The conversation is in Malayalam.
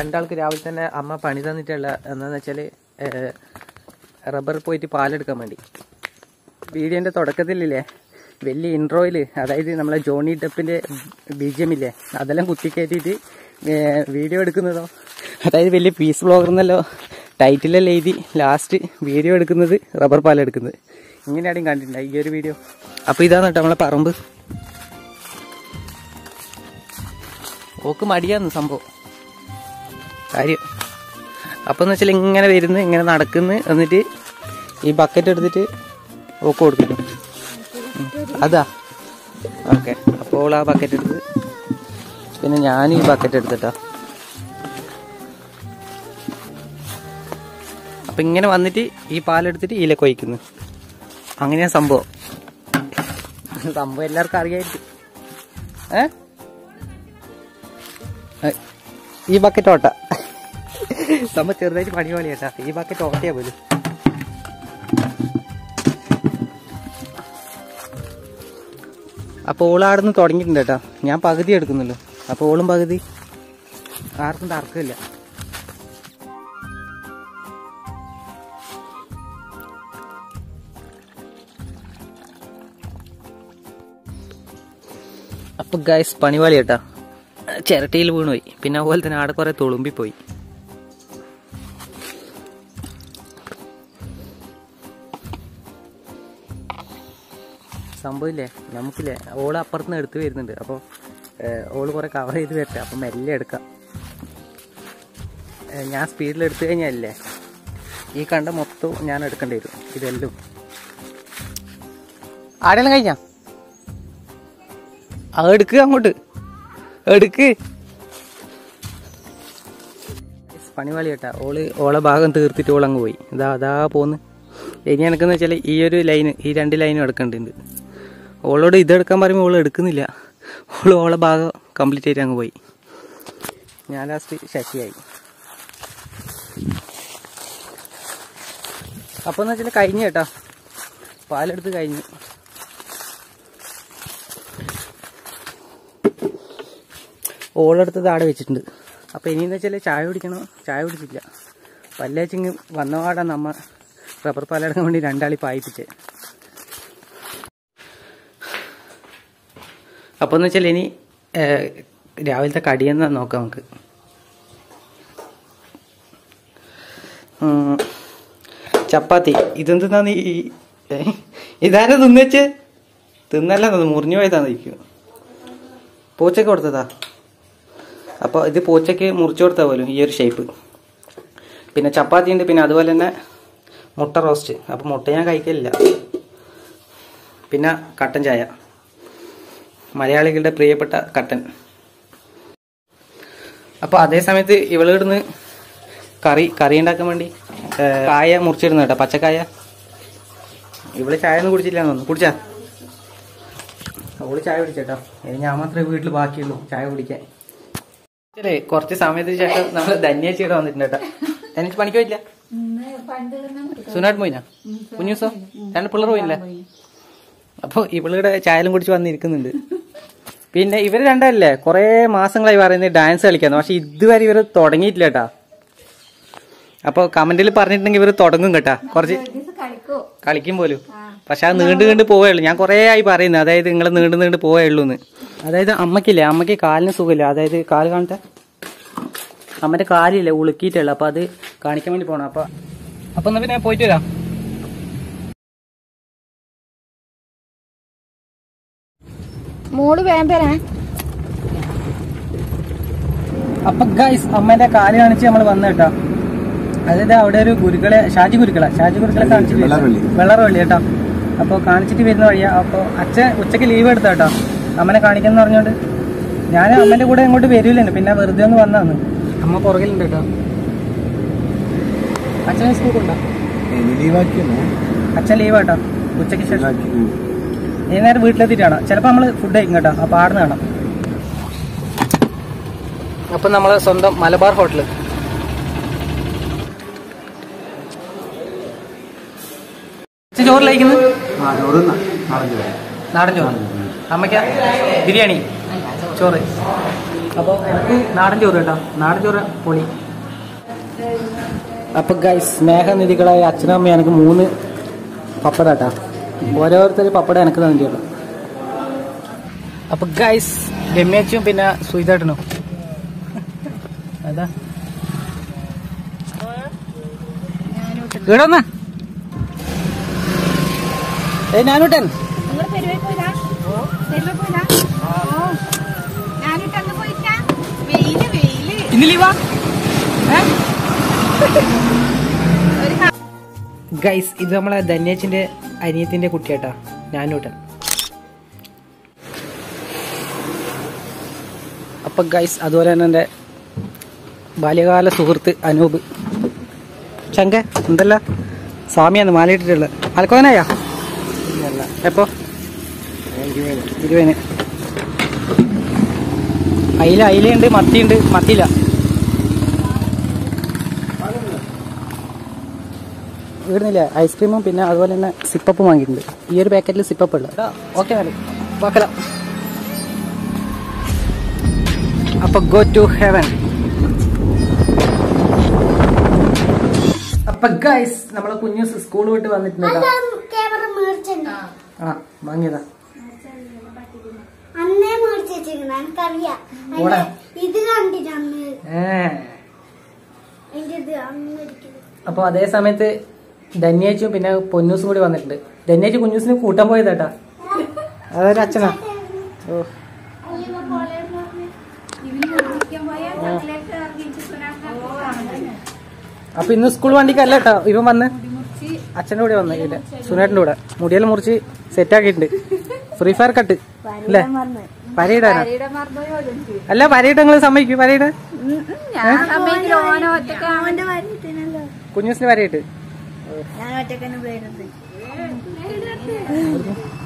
രണ്ടാൾക്ക് രാവിലെ തന്നെ അമ്മ പണി തന്നിട്ടുള്ള എന്താന്ന് വെച്ചാല് റബ്ബർ പോയിട്ട് പാലെടുക്കാൻ വേണ്ടി വീഡിയോന്റെ തുടക്കത്തിലില്ലേ വലിയ ഇൻട്രോയില് അതായത് നമ്മളെ ജോണി ഡെപ്പിന്റെ ബീജിയം ഇല്ലേ അതെല്ലാം കുത്തിക്കയറ്റിയിട്ട് വീഡിയോ എടുക്കുന്നതോ അതായത് വലിയ പീസ് ബ്ലോഗർ എന്നല്ലോ ടൈറ്റിലെല്ലാം എഴുതി ലാസ്റ്റ് വീഡിയോ എടുക്കുന്നത് റബ്ബർ പാലെടുക്കുന്നത് ഇങ്ങനെയാണെങ്കിൽ കണ്ടിട്ടുണ്ടായി ഈ ഒരു വീഡിയോ അപ്പോൾ ഇതാണ് കേട്ടോ നമ്മളെ പറമ്പ് ഓക്ക് മടിയാന്ന് സംഭവം കാര്യം അപ്പം എന്ന് വെച്ചാൽ ഇങ്ങനെ വരുന്നു ഇങ്ങനെ നടക്കുന്നു എന്നിട്ട് ഈ ബക്കറ്റ് എടുത്തിട്ട് ഓക്ക് കൊടുക്കുന്നു ഉം. അതാ ഓക്കെ അപ്പോൾ ആ ബക്കറ്റ് എടുത്ത് പിന്നെ ഞാൻ ഈ ബക്കറ്റ് എടുത്തിട്ടാ അപ്പൊ ഇങ്ങനെ വന്നിട്ട് ഈ പാലെടുത്തിട്ട് ഇതിലേക്ക് ഒഴിക്കുന്നു അങ്ങനെയാ സംഭവം സംഭവം എല്ലാവർക്കും അറിയായിരിക്കും ഏ ഏ, ഈ ബക്കറ്റ് ഓട്ട സംഭവം ചെറുതായിട്ട് പണി പോലെ കേട്ടാ ഈ ബക്കറ്റ് ഓട്ടയാ പോലും അപ്പോൾ ഓൾ അവിടെ നിന്ന് തുടങ്ങിയിട്ടുണ്ട് കേട്ടോ ഞാൻ പകുതി എടുക്കുന്നുള്ളൂ അപ്പോൾ ഓളും പകുതി ആർക്കും തർക്കമില്ല അപ്പൊ ഗൈസ് പണിവാളി കേട്ടാ ചിരട്ടയിൽ വീണുപോയി പിന്നെ അതുപോലെ തന്നെ ആടെ കുറെ തുളുമ്പിപ്പോയി സംഭവമില്ലേ നമുക്കില്ലേ ഓള് അപ്പുറത്തുനിന്ന് എടുത്ത് വരുന്നുണ്ട് അപ്പോൾ ഓള് കുറെ കവർ ചെയ്ത് വരട്ടെ അപ്പം മെല്ലെ എടുക്കാം ഏ, ഞാൻ സ്പീഡിൽ എടുത്തു കഴിഞ്ഞാലല്ലേ ഈ കണ്ട മൊത്തം ഞാൻ എടുക്കേണ്ടി വരും ഇതെല്ലാം ആടെല്ലാം കഴിഞ്ഞാ അത് എടുക്ക് അങ്ങോട്ട് എടുക്ക് പണിവാളി കേട്ടാ ഓള് ഓളെ ഭാഗം തീർത്തിട്ട് ഓളങ്ങ് പോയി ഇതാ അതാ പോന്ന് ഇനി എനിക്കെന്ന് വെച്ചാൽ ഈ ഒരു ലൈന് ഈ രണ്ട് ലൈനും എടുക്കേണ്ടതുണ്ട് ഓളോട് ഇതെടുക്കാൻ പറയുമ്പോൾ ഓള് എടുക്കുന്നില്ല ഓള് ഓളെ ഭാഗം കംപ്ലീറ്റ് ആയിട്ട് അങ്ങ് പോയി ഞാൻ ലാസ്റ്റ് ശശിയായി അപ്പോൾ എന്ന് വെച്ചാൽ കഴിഞ്ഞു കേട്ടോ പാലെടുത്ത് കഴിഞ്ഞു ഓളെടുത്തത് ആടെ വെച്ചിട്ടുണ്ട് അപ്പോൾ ഇനിയെന്ന് വെച്ചാൽ ചായ കുടിക്കണം ചായ കുടിച്ചില്ല പല്ലേച്ചിങ് വന്നപാടാ നമ്മ റബ്ബർ പാലെടുക്കാൻ വേണ്ടി രണ്ടാളി പായിപ്പിച്ചേ അപ്പോൾ എന്ന് വെച്ചാൽ ഇനി ഏഹ്, രാവിലത്തെ കടിയെന്നാ നോക്കാം നമുക്ക് ഉം, ചപ്പാത്തി ഇതെന്താന്ന് ഈ ഏ? ഇതാരാ തിന്നുവെച്ച് തിന്നല്ല മുറിഞ്ഞു പോയതാന്ന് ഇരിക്കും പൂച്ചക്ക് കൊടുത്തതാ അപ്പോൾ ഇത് പൂച്ചയ്ക്ക് മുറിച്ചു കൊടുത്താൽ പോലും ഈ ഒരു ഷേപ്പ് പിന്നെ ചപ്പാത്തി ഉണ്ട് പിന്നെ അതുപോലെ തന്നെ മുട്ട റോസ്റ്റ് അപ്പോൾ മുട്ട ഞാൻ കഴിക്കലില്ല പിന്നെ കട്ടൻ ചായ മലയാളികളുടെ പ്രിയപ്പെട്ട കട്ടൻ അപ്പോൾ അതേ സമയത്ത് ഇവളിടുന്ന് കറി കറി ഉണ്ടാക്കാൻ വേണ്ടി ഏ, കായ മുറിച്ചിടുന്നു കേട്ടോ പച്ചക്കായ ഇവള് ചായ ഒന്നും കുടിച്ചില്ല തോന്നുന്നു കുടിച്ചാ അവള് ചായ കുടിച്ചേട്ടോ ഇനി ഞാൻ മാത്രമേ വീട്ടിൽ ബാക്കിയുള്ളൂ ചായ കുടിക്കാൻ ശരി കുറച്ച് സമയത്തിന് ശേഷം നമ്മള് ധന്യാച്ചിയുടെ വന്നിട്ടുണ്ട് കേട്ടോ ധന്യച്ച് പണിക്ക് പോയില്ല സുനാട്ട് പോയിനാ കുഞ്ഞൂസോ രണ്ട് പിള്ളേർ പോയില്ല അപ്പൊ ഇവളുടെ ചായലും കുടിച്ച് വന്നിരിക്കുന്നുണ്ട് പിന്നെ ഇവര് രണ്ടല്ലേ കൊറേ മാസങ്ങളായി പറയുന്നത് ഡാൻസ് കളിക്കാന്ന് പക്ഷെ ഇതുവരെ ഇവര് തുടങ്ങിയിട്ടില്ല കേട്ടാ അപ്പൊ കമന്റിൽ പറഞ്ഞിട്ടുണ്ടെങ്കിൽ ഇവര് തുടങ്ങും കേട്ടാ കുറച്ച് കളിക്കും പോലും പക്ഷെ അത് നീണ്ടു നീണ്ടു പോവേ ഉള്ളൂ ഞാൻ കുറേ ആയി പറയുന്നത് അതായത് നിങ്ങൾ നീണ്ടു നീണ്ടു പോവേ ഉള്ളൂ എന്ന് അതായത് അമ്മക്കില്ലേ അമ്മക്ക് കാലിന് സുഖമില്ല അതായത് കാല് കാണട്ടെ അമ്മന്റെ കാലില്ലേ ഉളുക്കിയിട്ടുള്ള അപ്പൊ അത് കാണിക്കാൻ വേണ്ടി പോണം അപ്പൊ അപ്പൊ എന്നാ പിന്നെ പോയിട്ട് വരാം മോള് വേഗം തരാ അപ്പൊ ഗൈസ് അമ്മേന്റെ കാല് കാണിച്ച് നമ്മൾ വന്ന കേട്ടോ അതായത് അവിടെ ഒരു ഗുരുക്കളെ ഷാജി ഗുരുക്കളെ ഷാജി ഗുരുക്കളെ കാണിച്ചിട്ട് വെള്ളറവള്ളി കേട്ടോ അപ്പൊ കാണിച്ചിട്ട് വരുന്ന വഴിയാ അപ്പൊ അച്ഛൻ ഉച്ചക്ക് ലീവ് എടുത്ത കേട്ടോ അമ്മനെ കാണിക്കാന്ന് പറഞ്ഞോണ്ട് ഞാൻ അമ്മന്റെ കൂടെ ഇങ്ങോട്ട് വരൂലുണ്ട് പിന്നെ വെറുതെ ഒന്ന് വന്നാന്ന് അമ്മ പുറകിലുണ്ട് കേട്ടോ അച്ഛൻ സ്കൂളുണ്ടോ അച്ഛൻ ലീവ് കേട്ടോ ഉച്ചയ്ക്ക് ശേഷം ഈ നേരം വീട്ടിലെത്തിയിട്ടാണ് ചിലപ്പോൾ നമ്മൾ ഫുഡ് കഴിക്കും കേട്ടോ അപ്പോൾ ആടുന്ന് കാണാം അപ്പം നമ്മൾ സ്വന്തം മലബാർ ഹോട്ടൽ ചോറ് കഴിക്കുന്നത് നാടൻ ചോറ് അമ്മയ്ക്ക ബിരിയാണി ചോറ് അപ്പോൾ എനിക്ക് നാടൻ ചോറ് കേട്ടോ നാടൻ ചോറ് പൊളി അപ്പൊ ഗൈസ് സ്നേഹനിധികളായ അച്ഛനും അമ്മയും എനിക്ക് മൂന്ന് പപ്പട കേട്ടാ ഓരോരുത്തർ പപ്പടം എനിക്ക് തന്നിട്ടുള്ളൂ അപ്പൊ ഗൈസ് രമ്യച്ചും പിന്നെ സുഹിതേട്ടനും അതാ ഇവിടെ വന്നാ ഏ ഞാനൂട്ടൻ നിങ്ങൾ പെരുവേ പോയില്ല പെരുവേ പോയില്ല ഓ ഞാനിട്ട് അങ്ങ് പോയില്ല വെയില് വെയില് ഇന്ന് ലീവാ ഒരു ഗൈസ് ഇത് നമ്മളെ ധന്യേച്ചിന്റെ അനിയത്തിന്റെ കുട്ടിയാട്ടാ ഞാനൂട്ടൻ അപ്പൊ ഗൈസ് അതുപോലെ തന്നെ എൻ്റെ ബാല്യകാല സുഹൃത്ത് അനൂപ് ചങ്ക എന്തല്ല സ്വാമിയാണ് മാലയിട്ടിട്ടുള്ളത് മലക്കോനായാ എപ്പോ ഇരുപതിന് അയില അയിലുണ്ട് മത്തിയുണ്ട് മത്തിയില്ല വീടുന്നില്ല ഐസ്ക്രീമും പിന്നെ അതുപോലെ തന്നെ സിപ്പപ്പും വാങ്ങിയിട്ടുണ്ട് ഈ ഒരു പാക്കറ്റിൽ സിപ്പപ്പ് ഉള്ളത് ഓക്കെ വാക്കല അപ്പൊ ഗോ ടു ഹെവൻ അപ്പൊ ഗൈസ് നമ്മളെ കുഞ്ഞു സ്കൂൾ വിട്ട് വന്നിട്ടുണ്ട് കേട്ടോ. ക്യാമറ മേടിച്ചിട്ടുണ്ട് ആ വാങ്ങിയതാ അന്നേ മേടിച്ച് വെച്ചിരുന്നു എനിക്കറിയാം ഓടാ. അതിന്റെ ഇത് കണ്ടിട്ട് അന്ന് ഏ അതിന്റെ ഇത് അന്ന് ഒരിക്കലും അപ്പൊ അതേ സമയത്ത് ധന്യേച്ചും പിന്നെ പൊന്നൂസും കൂടി വന്നിട്ടുണ്ട് ധന്യേച്ചു കുഞ്ഞൂസിന് കൂട്ടാൻ പോയതാട്ടാ അതൊരു അച്ഛനാ ഓ അപ്പൊ ഇന്ന് സ്കൂൾ വണ്ടിക്കല്ല കേട്ടോ ഇവൻ വന്ന് അച്ഛൻ്റെ കൂടെ വന്ന് ഇല്ല സുനേട്ടൻ്റെ കൂടെ മുടിയെല്ലാം മുറിച്ച് സെറ്റ് ആക്കിയിട്ടുണ്ട് ഫ്രീ ഫയർ കട്ട് അല്ലേ പരയിടാനാ അല്ല പരയിട്ട് നിങ്ങൾ സമ്മതിക്കൂ പരയിട്ട് ഞാൻ സമ്മതിക്കില്ല ഓനെ ഒറ്റക്ക് അവന്റെ വരത്തിനല്ലോ കുഞ്ഞൂസിന് പരയിട്ട് ഞാൻ ഒറ്റക്കന്നെ പോയിരുന്നത്